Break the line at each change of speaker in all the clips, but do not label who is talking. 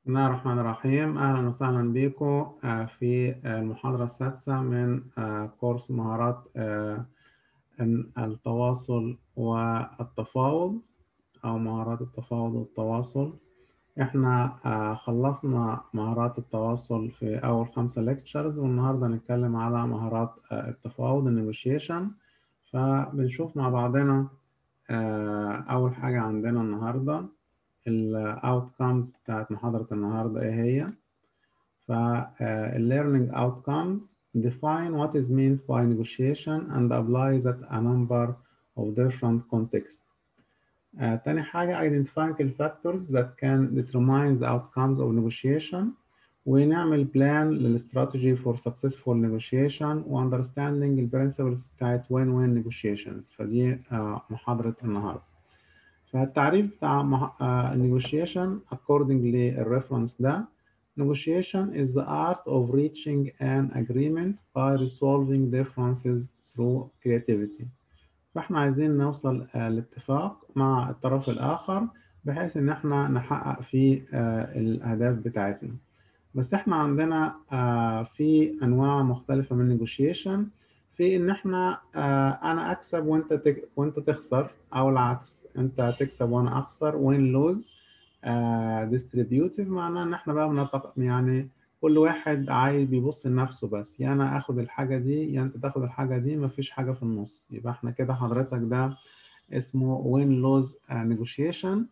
بسم الله الرحمن الرحيم أهلا وسهلا بكم آه، في المحاضرة السادسة من آه، كورس مهارات آه، التواصل والتفاوض أو مهارات التفاوض والتواصل إحنا خلصنا مهارات التواصل في أول خمسة ليكتشرز والنهاردة هنتكلم على مهارات التفاوض النيجوشيشن فبنشوف مع بعضنا أول حاجة عندنا النهاردة ال outcomes بتاعت محاضرة النهاردة إيه هي؟ ف uh, learning outcomes define what is meant by negotiation and apply that a number of different contexts. Uh, تاني حاجة identifying the factors that can determine the outcomes of negotiation ونعمل plan للstrategy for successful negotiation و understanding the principles بتاعت win-win negotiations فدي uh, محاضرة النهاردة. فالتعريف بتاع negotiation according للريفرنس ده negotiation is the art of reaching an agreement by resolving differences through creativity فاحنا عايزين نوصل لاتفاق مع الطرف الآخر بحيث إن احنا نحقق فيه الأهداف بتاعتنا بس احنا عندنا في أنواع مختلفة من negotiation في إن احنا أنا أكسب وأنت تك... وأنت تخسر أو العكس انت تكسب وانا اخسر وين لوز ديستريبيوتيف معناه ان احنا بقى بنطق يعني كل واحد عايز بيبص لنفسه بس يا انا اخد الحاجه دي يا انت تاخد الحاجه دي مفيش حاجه في النص يبقى احنا كده حضرتك ده اسمه وين لوز نيجوشيشن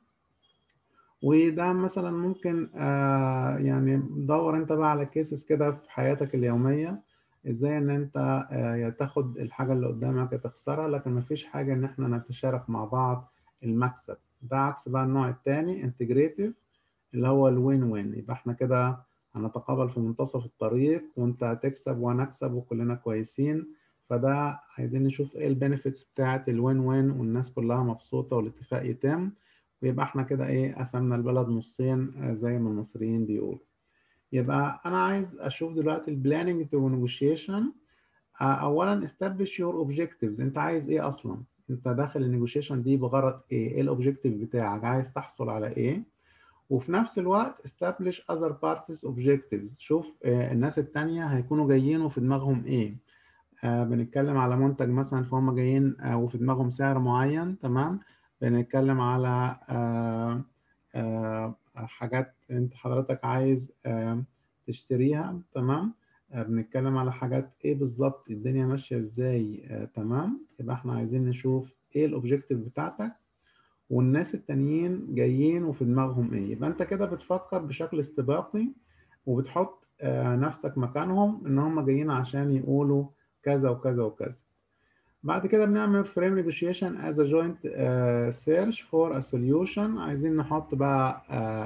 وده مثلا ممكن آه يعني دور انت بقى على كيسز كده في حياتك اليوميه ازاي ان انت آه تاخد الحاجه اللي قدامك تخسرها لكن مفيش حاجه ان احنا نتشارك مع بعض المكسب ده عكس بقى النوع الثاني انتجريتيف اللي هو الوين وين يبقى احنا كده هنتقابل في منتصف الطريق وانت هتكسب وانا اكسب وكلنا كويسين فده عايزين نشوف ايه البينيفيتس بتاعت الوين وين والناس كلها مبسوطه والاتفاق يتم ويبقى احنا كده ايه قسمنا البلد نصين زي ما المصريين بيقولوا يبقى انا عايز اشوف دلوقتي البلاننج تو نيجوشيشن اولا establish your objectives انت عايز ايه اصلا انت داخل النيجوشيشن دي بغرض ايه؟ ايه الاوبجيكتيف بتاعك؟ عايز تحصل على ايه؟ وفي نفس الوقت establish other parties objectives شوف آه الناس التانية هيكونوا جايين وفي دماغهم ايه؟ آه بنتكلم على منتج مثلا فهم جايين آه وفي دماغهم سعر معين تمام؟ بنتكلم على آه آه حاجات انت حضرتك عايز آه تشتريها تمام؟ بنتكلم على حاجات ايه بالظبط الدنيا ماشيه ازاي آه، تمام يبقى احنا عايزين نشوف ايه الاوبجيكتيف بتاعتك والناس التانيين جايين وفي دماغهم ايه يبقى انت كده بتفكر بشكل استباقي وبتحط آه، نفسك مكانهم ان هم جايين عشان يقولوا كذا وكذا وكذا بعد كده بنعمل فريم نيجوشيشن از ا جوينت سيرش فور ا سوليوشن عايزين نحط بقى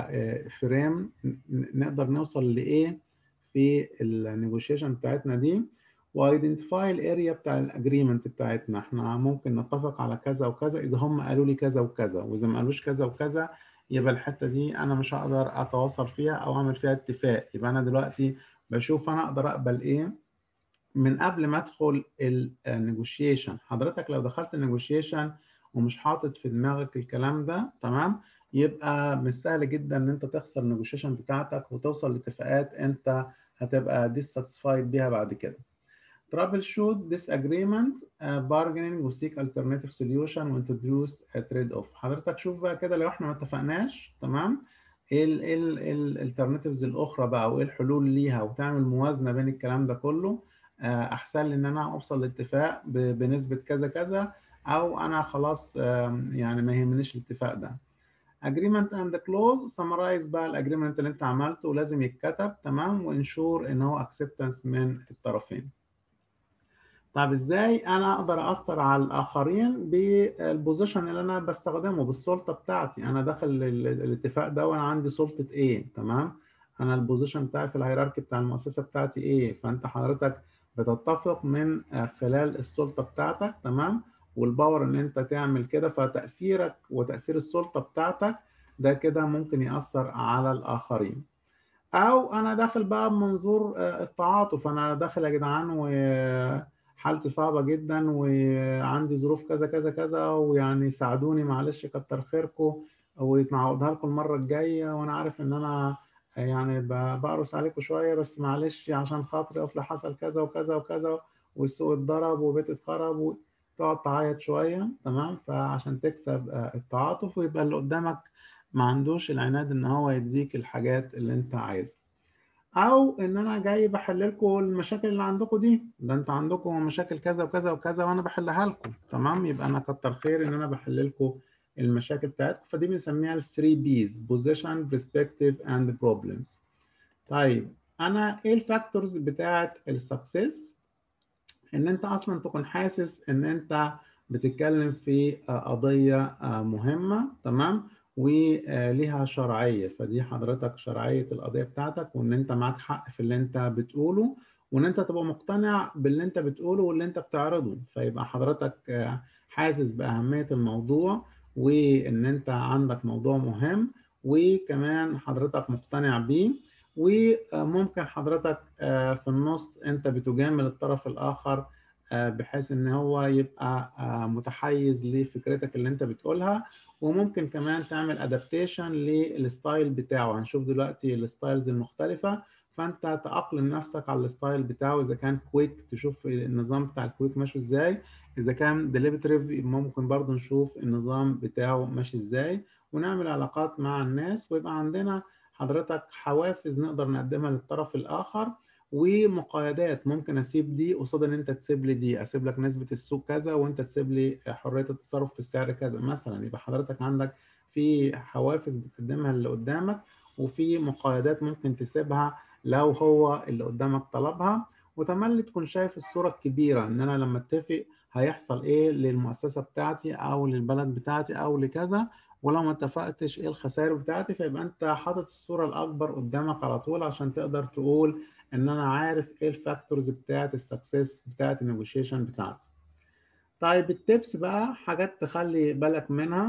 فريم نقدر نوصل لايه في النيجوشيشن بتاعتنا دي وايدنتيفاي الاريا بتاع الاجريمنت بتاعتنا احنا ممكن نتفق على كذا وكذا اذا هم قالوا لي كذا وكذا واذا ما قالوش كذا وكذا يبقى الحته دي انا مش هقدر اتواصل فيها او اعمل فيها اتفاق يبقى انا دلوقتي بشوف انا اقدر اقبل ايه من قبل ما ادخل النيجوشيشن حضرتك لو دخلت النيجوشيشن ومش حاطط في دماغك الكلام ده تمام يبقى مش سهل جدا ان انت تخسر النيجوشيشن بتاعتك وتوصل لاتفاقات انت هتبقى dissatisfied بيها بعد كده. trouble shoot disagreement uh, bargaining و seek alternative solution و introduce a trade off حضرتك شوف بقى كده لو احنا ما اتفقناش تمام ايه ال ايه الالترناتيفز الاخرى بقى وايه الحلول ليها وتعمل موازنه بين الكلام ده كله uh, احسن لي ان انا اوصل لاتفاق بنسبه كذا كذا او انا خلاص uh, يعني ما يهمنيش الاتفاق ده. agreement and clause summarize بقى الاجريمنت اللي انت عملته ولازم يتكتب تمام وانشور ان هو acceptance من الطرفين طب ازاي انا اقدر اثر على الاخرين بالبوزيشن اللي انا بستخدمه بالسلطه بتاعتي انا داخل الاتفاق ده وانا عندي سلطه ايه تمام انا البوزيشن بتاعي في الهيراركي بتاع المؤسسه بتاعتي ايه فانت حضرتك بتتفق من خلال السلطه بتاعتك تمام والباور ان انت تعمل كده فتاثيرك وتاثير السلطه بتاعتك ده كده ممكن ياثر على الاخرين او انا داخل بقى بمنظور التعاطف انا داخل يا جدعان وحالتي صعبه جدا وعندي ظروف كذا كذا كذا ويعني ساعدوني معلش كتر خيركم ونعوضها لكم المره الجايه وانا عارف ان انا يعني ب- بقرص عليكم شويه بس معلش عشان خاطري اصل حصل كذا وكذا وكذا والسوق اتضرب وبيت اتخرب وتقعد تعيط شويه تمام فعشان تكسب آه، التعاطف ويبقى اللي قدامك ما عندوش العناد ان هو يديك الحاجات اللي انت عايزها او ان انا جاي بحل لكم المشاكل اللي عندكم دي ده انتوا عندكم مشاكل كذا وكذا وكذا وانا بحلها لكم تمام يبقى انا كتر خير ان انا بحل لكم المشاكل بتاعتكم فدي بنسميها ال 3 بيز بوزيشن برسبكتيف اند بروبلمز طيب انا ايه الفاكتورز بتاعت السكسس ان انت اصلا تكون حاسس ان انت بتتكلم في آه، قضيه آه، مهمه تمام وليها شرعيه فدي حضرتك شرعيه القضيه بتاعتك وان انت معاك حق في اللي انت بتقوله وان انت تبقى مقتنع باللي انت بتقوله واللي انت بتعرضه فيبقى حضرتك آه، حاسس باهميه الموضوع وان انت عندك موضوع مهم وكمان حضرتك مقتنع بيه وممكن حضرتك آه، في النص انت بتجامل الطرف الاخر آه، بحيث ان هو يبقى آه، متحيز لفكرتك اللي انت بتقولها وممكن كمان تعمل ادابتيشن للستايل بتاعه هنشوف دلوقتي الستايلز المختلفة فانت تأقلم نفسك على الستايل بتاعه اذا كان كويك تشوف النظام بتاع الكويك ماشي ازاي اذا كان ديليبريتيف ممكن برضو نشوف النظام بتاعه ماشي ازاي ونعمل علاقات مع الناس ويبقى عندنا حضرتك حوافز نقدر نقدمها للطرف الاخر ومقايدات ممكن اسيب دي قصاد ان انت تسيب لي دي اسيب لك نسبه السوق كذا وانت تسيب لي حريه التصرف في السعر كذا مثلا يبقى حضرتك عندك في حوافز بتقدمها اللي قدامك وفي مقايدات ممكن تسيبها لو هو اللي قدامك طلبها وتملي تكون شايف الصوره الكبيره ان انا لما اتفق هيحصل ايه للمؤسسه بتاعتي او للبلد بتاعتي او لكذا ولو ما اتفقتش ايه الخسائر بتاعتي فيبقى انت حاطط الصوره الاكبر قدامك على طول عشان تقدر تقول ان انا عارف ايه الفاكتورز بتاعت السكسس بتاعت النيجوشيشن بتاعتي طيب التبس بقى حاجات تخلي بالك منها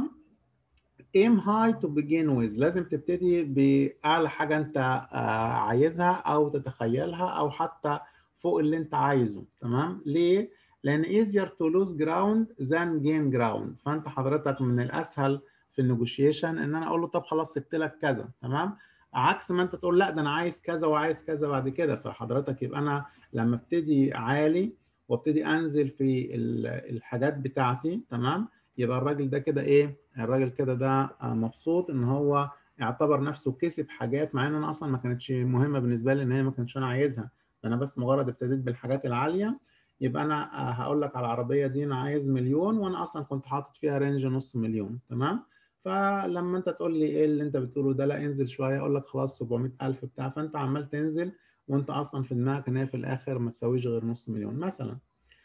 aim high to begin with لازم تبتدي بأعلى حاجة أنت آه، عايزها أو تتخيلها أو حتى فوق اللي أنت عايزه تمام ليه؟ لأن easier to lose ground than gain ground فأنت حضرتك من الأسهل في النيجوشيشن إن أنا أقول له طب خلاص سبت لك كذا تمام عكس ما أنت تقول لا ده أنا عايز كذا وعايز كذا بعد كده فحضرتك يبقى أنا لما ابتدي عالي وابتدي أنزل في ال- الحاجات بتاعتي تمام يبقى الراجل ده كده ايه الراجل كده ده آه، مبسوط ان هو اعتبر نفسه كسب حاجات مع ان انا اصلا ما كانتش مهمه بالنسبه لي ان هي ما كانش انا عايزها ده انا بس مجرد ابتديت بالحاجات العاليه يبقى انا آه، هقول لك على العربيه دي انا عايز مليون وانا اصلا كنت حاطط فيها رينج نص مليون تمام فلما انت تقول لي ايه اللي انت بتقوله ده لا انزل شويه اقول لك خلاص 700000 بتاع فانت عمال تنزل وانت اصلا في دماغك ان هي في الاخر ما تساويش غير نص مليون مثلا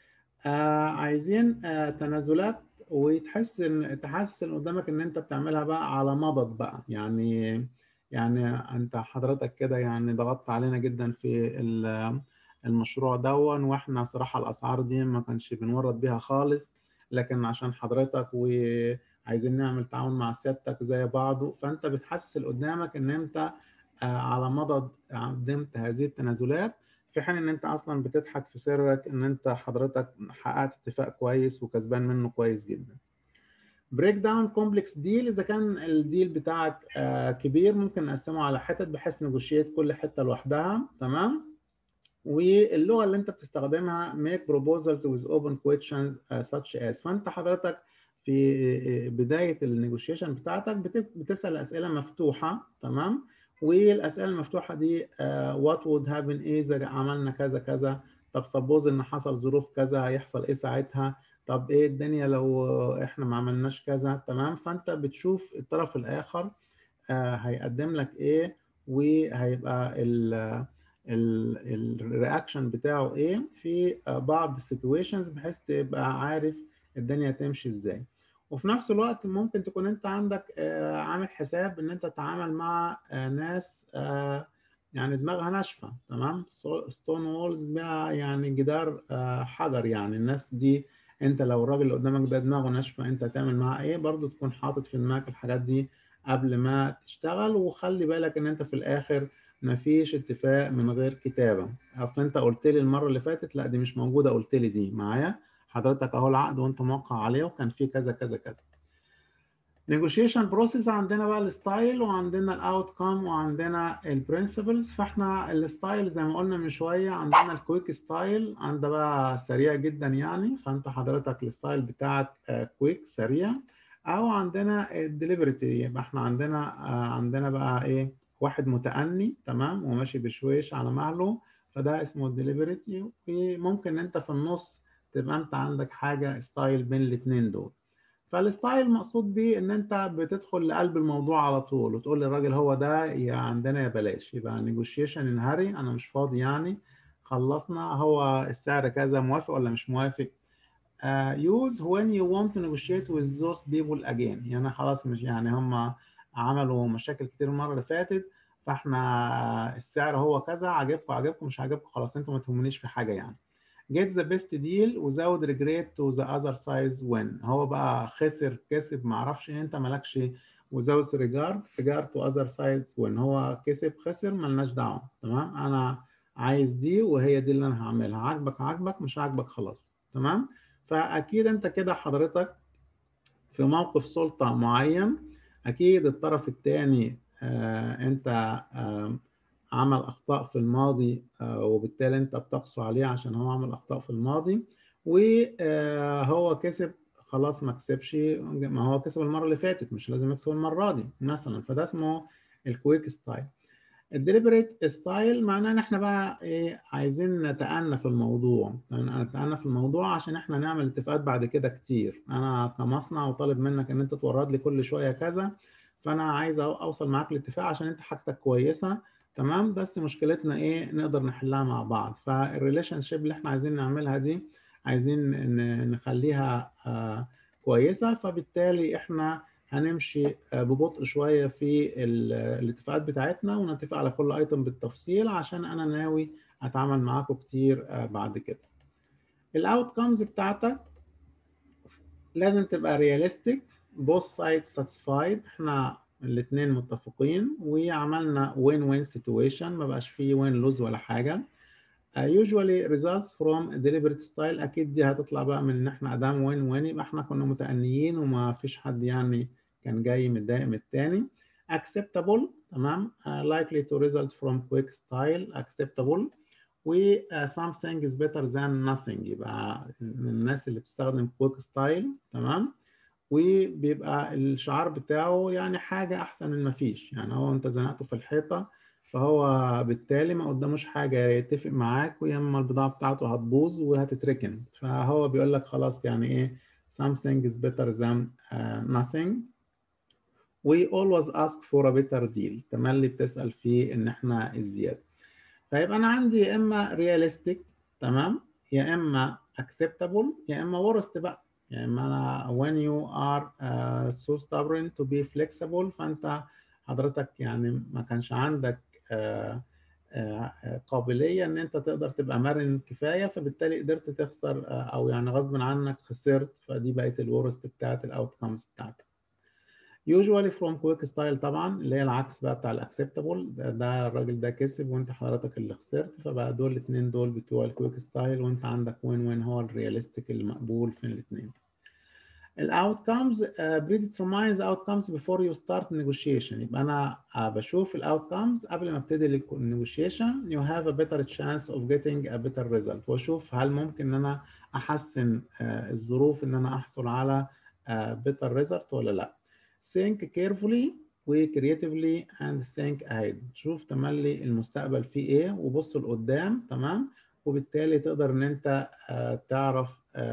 آه عايزين آه تنازلات وتحس ان تحسس اللي قدامك ان انت بتعملها بقى على مضض بقى يعني يعني انت حضرتك كده يعني ضغطت علينا جدا في ال- المشروع دون واحنا صراحة الاسعار دي ما كانش بنورد بيها خالص لكن عشان حضرتك وعايزين نعمل تعاون مع سيادتك زي بعضه فانت بتحسس اللي قدامك ان انت آه، على مضض قدمت هذه التنازلات في حين ان انت اصلا بتضحك في سرك ان انت حضرتك حققت اتفاق كويس وكسبان منه كويس جدا بريك داون كومبلكس ديل اذا كان الديل بتاعك آه، كبير ممكن نقسمه على حتت بحيث نيجوشيت كل حته لوحدها تمام واللغه اللي انت بتستخدمها make proposals with open questions uh, such as فانت حضرتك في بدايه النيجوشيشن بتاعتك بت- بتسال اسئله مفتوحه تمام والاسئله المفتوحه دي وات would happen ايه اذا عملنا كذا كذا طب سبوز ان حصل ظروف كذا هيحصل ايه ساعتها طب ايه الدنيا لو احنا ما عملناش كذا تمام فانت بتشوف الطرف الاخر آه، هيقدم لك ايه وهيبقى ال الرياكشن بتاعه ايه في آه، بعض السيتويشنز بحيث تبقى عارف الدنيا تمشي ازاي وفي نفس الوقت ممكن تكون انت عندك آه، عامل حساب ان انت تتعامل مع آه، ناس آه، يعني دماغها ناشفه تمام ستون وولز بقى يعني جدار آه، حجر يعني الناس دي انت لو الراجل اللي قدامك ده دماغه ناشفه انت هتعمل معاه ايه برضو تكون حاطط في دماغك الحاجات دي قبل ما تشتغل وخلي بالك ان انت في الاخر مفيش اتفاق من غير كتابه اصل انت قلت لي المره اللي فاتت لا دي مش موجوده قلت لي دي معايا حضرتك اهو العقد وانت موقع عليه وكان فيه كذا كذا كذا negotiation process عندنا بقى الستايل وعندنا الاوتكم وعندنا البرنسبلز فاحنا الستايل زي ما قلنا من شويه عندنا الكويك ستايل عندها بقى سريع جدا يعني فانت حضرتك الستايل بتاعك كويك سريع او عندنا الدليبرتي يبقى احنا عندنا عندنا بقى ايه واحد متأني تمام وماشي بشويش على مهله فده اسمه الدليبرتي وممكن انت في النص تبقى انت عندك حاجه ستايل بين الاثنين دول فالستايل مقصود بيه ان انت بتدخل لقلب الموضوع على طول وتقول للراجل هو ده يا عندنا يا بلاش يبقى نيجوشيشن انهاري انا مش فاضي يعني خلصنا هو السعر كذا موافق ولا مش موافق uh, use when you want to negotiate with those people again يعني خلاص مش يعني هم عملوا مشاكل كتير المره اللي فاتت فاحنا السعر هو كذا عجبكم عجبكم مش عجبكم خلاص انتوا ما تهمنيش في حاجه يعني get the best deal without regret to the other side when هو بقى خسر كسب ما اعرفش انت مالكش without regard regard to other sides when هو كسب خسر ملناش دعوه تمام انا عايز دي وهي دي اللي انا هعملها عاجبك عاجبك مش عاجبك خلاص تمام فاكيد انت كده حضرتك في موقف سلطه معين اكيد الطرف الثاني آه انت آه عمل اخطاء في الماضي آه وبالتالي انت بتقسو عليه عشان هو عمل اخطاء في الماضي وهو كسب خلاص ما كسبش ما هو كسب المره اللي فاتت مش لازم يكسب المره دي مثلا فده اسمه الكويك ستايل الدليبريت ستايل معناه ان احنا بقى ايه عايزين نتأنى في الموضوع نتأنى في الموضوع عشان احنا نعمل اتفاقات بعد كده كتير انا كمصنع وطالب منك ان انت تورد لي كل شويه كذا فانا عايز اوصل معاك لاتفاق عشان انت حاجتك كويسه تمام بس مشكلتنا ايه نقدر نحلها مع بعض فالريليشن شيب اللي احنا عايزين نعملها دي عايزين نخليها آه كويسه فبالتالي احنا هنمشي ببطء شويه في الاتفاقات بتاعتنا ونتفق على كل ايتم بالتفصيل عشان انا ناوي اتعامل معاكم كتير بعد كده الاوت كامز بتاعتك لازم تبقى رياليستيك both sides satisfied احنا الاثنين متفقين وعملنا win win situation ما بقاش فيه win lose ولا حاجه uh, usually results from deliberate style اكيد دي هتطلع بقى من ان احنا ادام win win يبقى احنا كنا متأنيين وما فيش حد يعني كان جاي متضايق من التاني acceptable تمام uh, likely to result from quick style acceptable و uh, something is better than nothing يبقى من الناس اللي بتستخدم quick style تمام وبيبقى الشعار بتاعه يعني حاجة أحسن من ما فيش يعني هو أنت زنقته في الحيطة فهو بالتالي ما قداموش حاجة يتفق معاك ويا إما البضاعة بتاعته هتبوظ وهتتركن فهو بيقول لك خلاص يعني إيه something is better than uh, nothing we always ask for a better deal تملي بتسأل فيه إن إحنا الزيادة فيبقى أنا عندي يا إما realistic تمام يا إما acceptable يا إما worst بقى يا إما أنا when you are uh, so stubborn to be flexible فأنت حضرتك يعني ما كانش عندك uh, uh, قابلية إن أنت تقدر تبقى مرن كفاية فبالتالي قدرت تخسر أو يعني غصب عنك خسرت فدي بقت الورست بتاعت الأوتكمز بتاعتك. usually from quick style طبعا اللي هي العكس بقى بتاع الاكسبتابل ده, ده الراجل ده كسب وانت حضرتك اللي خسرت فبقى دول الاثنين دول بتوع الكويك ستايل وانت عندك وين وين هو الرياليستيك المقبول في الاثنين الاوتكمز predetermine the outcomes before you start negotiation يبقى انا بشوف الاوتكمز قبل ما ابتدي النيجوشيشن you have a better chance of getting a better result واشوف هل ممكن ان انا احسن الظروف ان انا احصل على better result ولا لا think carefully و creatively and think ahead شوف تملي المستقبل فيه ايه وبص لقدام تمام وبالتالي تقدر ان انت تعرف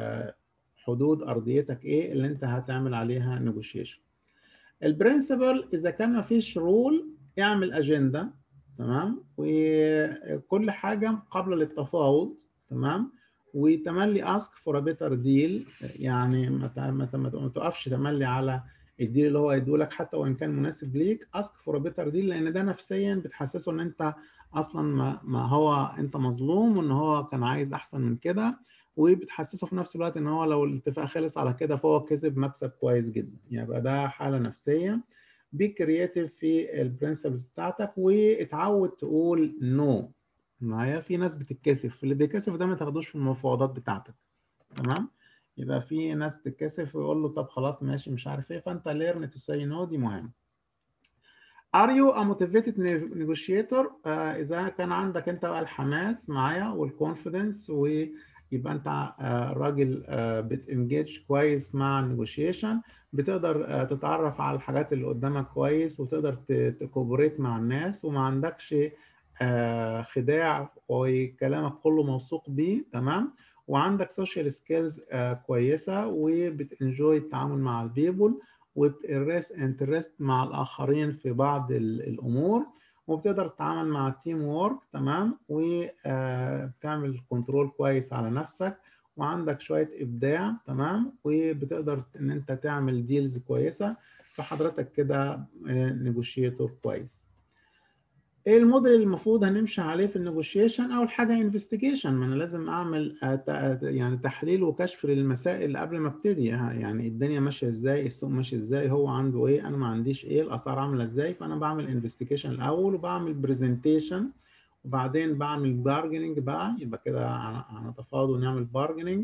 حدود ارضيتك ايه اللي انت هتعمل عليها نيجوشيشن البرنسبل اذا كان ما فيش رول اعمل اجنده تمام وكل حاجه قبل التفاوض تمام وتملي ask for a better deal يعني ما ما تقفش تملي على الديل اللي هو هيديهولك حتى وان كان مناسب ليك اسك فور بيتر ديل لان ده نفسيا بتحسسه ان انت اصلا ما, ما هو انت مظلوم وان هو كان عايز احسن من كده وبتحسسه في نفس الوقت ان هو لو الاتفاق خلص على كده فهو كسب مكسب كويس جدا يبقى يعني ده حاله نفسيه بي كرييتيف في البرنسبلز بتاعتك واتعود تقول نو no. معايا في ناس بتتكسف اللي بيكسف ده ما تاخدوش في المفاوضات بتاعتك تمام يبقى في ناس بتتكسف ويقول له طب خلاص ماشي مش عارف ايه فانت learn to say no دي مهم Are you a motivated negotiator؟ uh, إذا كان عندك أنت بقى الحماس معايا والكونفيدنس ويبقى أنت uh, راجل uh, بتنجيج كويس مع النيجوشيشن بتقدر uh, تتعرف على الحاجات اللي قدامك كويس وتقدر تكوبريت مع الناس وما عندكش uh, خداع وكلامك كله موثوق بيه تمام وعندك سوشيال سكيلز uh, كويسة وبتنجوي التعامل مع البيبول وبترست انترست مع الاخرين في بعض الامور وبتقدر تتعامل مع التيم وورك تمام وبتعمل كنترول كويس على نفسك وعندك شويه ابداع تمام وبتقدر ان انت تعمل ديلز كويسه فحضرتك كده نيجوشيتور كويس ايه الموديل اللي المفروض هنمشي عليه في النيجوشيشن اول حاجه انفستيجيشن ما انا لازم اعمل يعني تحليل وكشف للمسائل قبل ما ابتدي يعني الدنيا ماشيه ازاي السوق ماشي ازاي هو عنده ايه انا ما عنديش ايه الاسعار عامله ازاي فانا بعمل انفستيجيشن الاول وبعمل برزنتيشن وبعدين بعمل بارجنينج بقى يبقى كده هنتفاوض ونعمل بارجنينج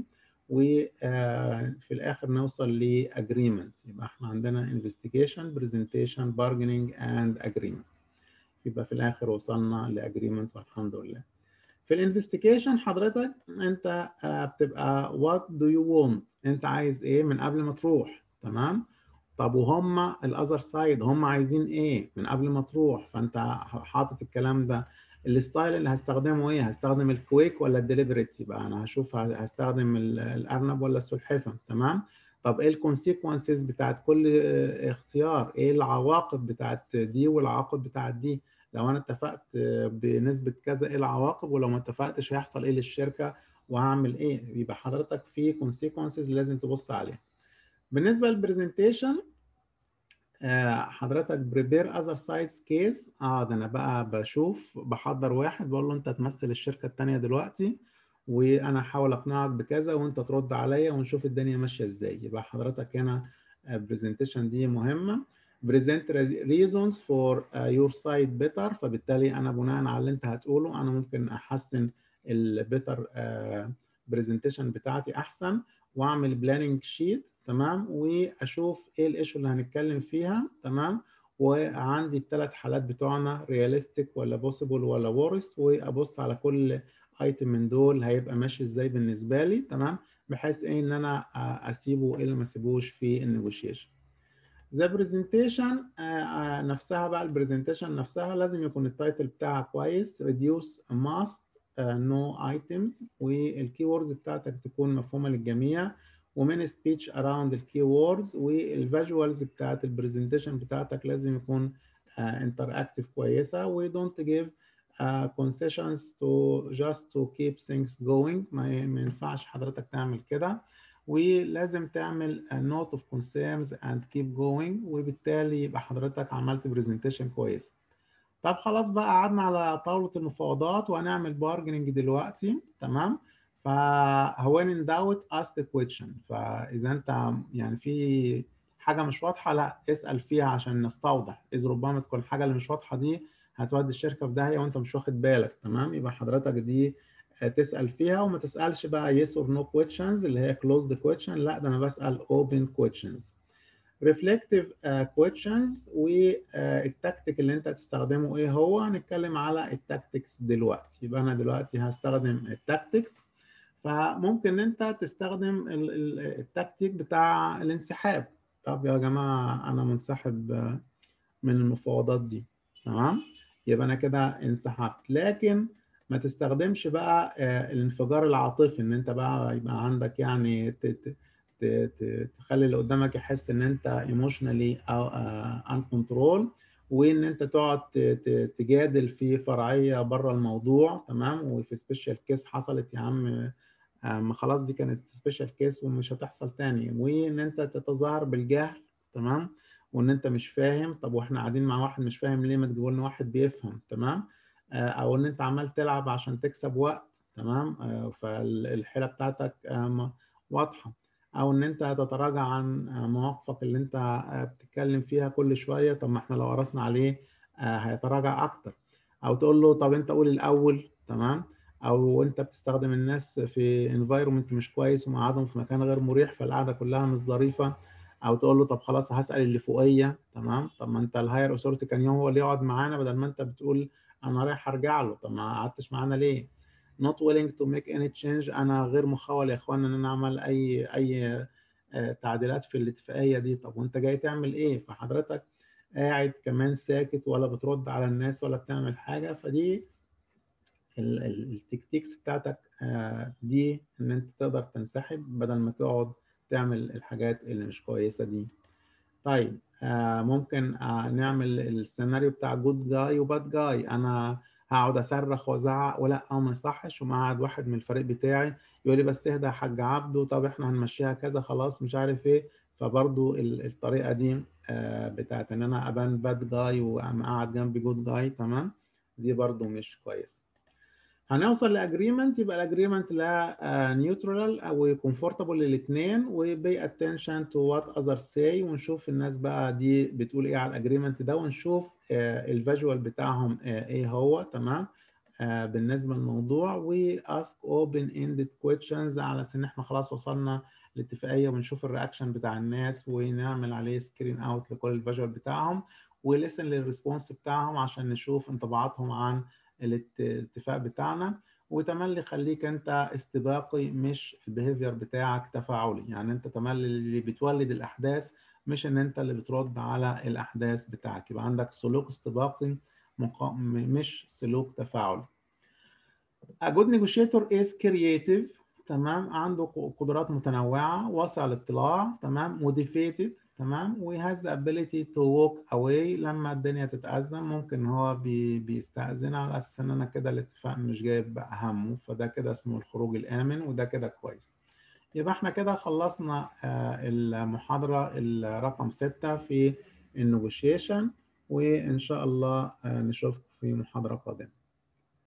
وفي الاخر نوصل لاجريمنت يبقى احنا عندنا انفستيجيشن برزنتيشن بارجنينج اند اجريمنت يبقى في الاخر وصلنا لاجريمنت والحمد لله في الانفستيجيشن حضرتك انت بتبقى وات دو يو وونت انت عايز ايه من قبل ما تروح تمام طب وهم الاذر سايد هم عايزين ايه من قبل ما تروح فانت حاطط الكلام ده الستايل اللي هستخدمه ايه هستخدم الكويك ولا الدليبريت يبقى انا هشوف هستخدم الارنب ولا السلحفه تمام طب ايه الكونسيكونسز بتاعت كل اختيار ايه العواقب بتاعت دي والعواقب بتاعت دي لو انا اتفقت بنسبه كذا ايه العواقب ولو ما اتفقتش هيحصل ايه للشركه وهعمل ايه يبقى حضرتك في كونسيكونسز لازم تبص عليها بالنسبه للبرزنتيشن حضرتك بريبير اذر سايدز كيس اه ده انا بقى بشوف بحضر واحد بقول له انت تمثل الشركه الثانيه دلوقتي وانا هحاول اقنعك بكذا وانت ترد عليا ونشوف الدنيا ماشيه ازاي يبقى حضرتك هنا برزنتيشن دي مهمه present reasons for your side better فبالتالي انا بناء على اللي انت هتقوله انا ممكن احسن البيتر برزنتيشن بتاعتي احسن واعمل بلاننج شيت تمام واشوف ايه الايشو اللي هنتكلم فيها تمام وعندي الثلاث حالات بتوعنا رياليستيك ولا بوسيبل ولا ورست وابص على كل ايتم من دول هيبقى ماشي ازاي بالنسبه لي تمام بحيث ايه ان انا اسيبه وايه اللي ما اسيبوش في النيجوشيشن ذا برزنتيشن نفسها بقى البرزنتيشن نفسها لازم يكون التايتل بتاعها كويس reduce must نو uh, ايتمز والكي ووردز بتاعتك تكون مفهومه للجميع ومن سبيتش اراوند الكي ووردز والفيجوالز بتاعت البرزنتيشن بتاعتك لازم يكون انتراكتيف uh, كويسه و don't give uh, concessions to just to keep things going ما ينفعش حضرتك تعمل كده ولازم تعمل note of concerns and keep going وبالتالي يبقى حضرتك عملت برزنتيشن كويس طب خلاص بقى قعدنا على طاولة المفاوضات وهنعمل بارجنينج دلوقتي تمام فهو ان داوت ask the question فإذا أنت يعني في حاجة مش واضحة لا اسأل فيها عشان نستوضح إذ ربما تكون الحاجة اللي مش واضحة دي هتودي الشركة في داهية وأنت مش واخد بالك تمام يبقى حضرتك دي تسأل فيها وما تسألش بقى yes or no questions اللي هي closed question لا ده أنا بسأل open questions reflective uh, questions والتكتيك اللي انت هتستخدمه ايه هو هنتكلم على التكتيكس دلوقتي يبقى انا دلوقتي هستخدم التكتيكس فممكن انت تستخدم التكتيك بتاع الانسحاب طب يا جماعة انا منسحب من المفاوضات دي تمام يبقى انا كده انسحبت لكن ما تستخدمش بقى الانفجار العاطفي ان انت بقى يبقى عندك يعني تخلي اللي قدامك يحس ان انت ايموشنالي او ان كنترول وان انت تقعد تجادل في فرعيه بره الموضوع تمام وفي سبيشال كيس حصلت يا عم ما خلاص دي كانت سبيشال كيس ومش هتحصل تاني وان انت تتظاهر بالجهل تمام وان انت مش فاهم طب واحنا قاعدين مع واحد مش فاهم ليه ما تجيبوا لنا واحد بيفهم تمام او ان انت عمال تلعب عشان تكسب وقت تمام فالحيله بتاعتك واضحه او ان انت تتراجع عن مواقفك اللي انت بتتكلم فيها كل شويه طب ما احنا لو قرصنا عليه هيتراجع اكتر او تقول له طب انت قول الاول تمام او انت بتستخدم الناس في environment مش كويس ومقعدهم في مكان غير مريح فالقعده كلها مش ظريفه او تقول له طب خلاص هسال اللي فوقيه تمام طب ما انت الهاير اوثورتي كان يوم هو اللي يقعد معانا بدل ما انت بتقول انا رايح ارجع له طب ما قعدتش معانا ليه not willing to make any change انا غير مخول يا اخوانا ان انا اعمل اي اي تعديلات في الاتفاقيه دي طب وانت جاي تعمل ايه فحضرتك قاعد كمان ساكت ولا بترد على الناس ولا بتعمل حاجه فدي التكتيكس بتاعتك دي ان انت تقدر تنسحب بدل ما تقعد تعمل الحاجات اللي مش كويسه دي طيب ممكن نعمل السيناريو بتاع جود جاي وباد جاي انا هقعد اصرخ وازعق ولا ما يصحش ومقعد واحد من الفريق بتاعي يقول لي بس اهدى يا حاج عبده طب احنا هنمشيها كذا خلاص مش عارف ايه فبرضو الطريقه دي بتاعت ان انا ابان باد جاي وقاعد جنبي جود جاي تمام دي برضو مش كويس هنوصل لاجريمنت يبقى الاجريمنت لا نيوترال او كومفورتابل للاثنين وبي اتنشن تو وات اذر سي ونشوف الناس بقى دي بتقول ايه على الاجريمنت ده ونشوف الفيجوال بتاعهم ايه هو تمام بالنسبه للموضوع واسك اوبن اندد كويشنز على اساس ان احنا خلاص وصلنا لاتفاقيه ونشوف الرياكشن بتاع الناس ونعمل عليه سكرين اوت لكل الفيجوال بتاعهم ولسن للريسبونس بتاعهم عشان نشوف انطباعاتهم عن الاتفاق بتاعنا وتملي خليك انت استباقي مش البيهيفير بتاعك تفاعلي يعني انت تملي اللي بتولد الاحداث مش ان انت اللي بترد على الاحداث بتاعك يبقى عندك سلوك استباقي مش سلوك تفاعلي A good negotiator is creative تمام عنده قدرات متنوعة واسع الاطلاع تمام motivated تمام و has the ability to walk away لما الدنيا تتأزم ممكن هو بي بيستأذن على أساس إن أنا كده الاتفاق مش جايب همه فده كده اسمه الخروج الآمن وده كده كويس يبقى احنا كده خلصنا المحاضرة الرقم ستة في النيجوشيشن وإن شاء الله نشوفكم في محاضرة قادمة